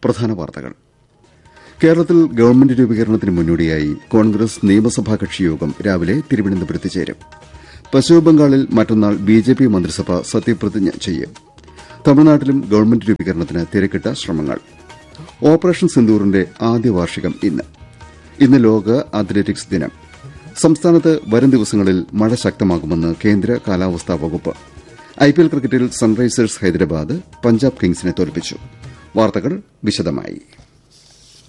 പ്രധാന വാർത്തകൾ കേരളത്തിൽ ഗവൺമെന്റ് രൂപീകരണത്തിന് മുന്നോടിയായി കോൺഗ്രസ് നിയമസഭാ കക്ഷിയോഗം രാവിലെ തിരുവനന്തപുരത്ത് ചേരും പശ്ചിമബംഗാളിൽ മറ്റന്നാൾ ബിജെപി മന്ത്രിസഭ സത്യപ്രതിജ്ഞ ചെയ്യും തമിഴ്നാട്ടിലും ഗവൺമെന്റ് രൂപീകരണത്തിന് തിരക്കിട്ട ശ്രമങ്ങൾ ഓപ്പറേഷൻ സിന്ദൂറിന്റെ ആദ്യ വാർഷികം ഇന്ന് ഇന്ന് ലോക അത്ലറ്റിക്സ് ദിനം സംസ്ഥാനത്ത് വരും ദിവസങ്ങളിൽ മഴ ശക്തമാകുമെന്ന് കേന്ദ്ര കാലാവസ്ഥാ വകുപ്പ് ഐപിഎൽ ക്രിക്കറ്റിൽ സൺറൈസേഴ്സ് ഹൈദരാബാദ് പഞ്ചാബ് കിങ്സിനെ തോൽപ്പിച്ചു വാർത്തകൾ വിശദമായി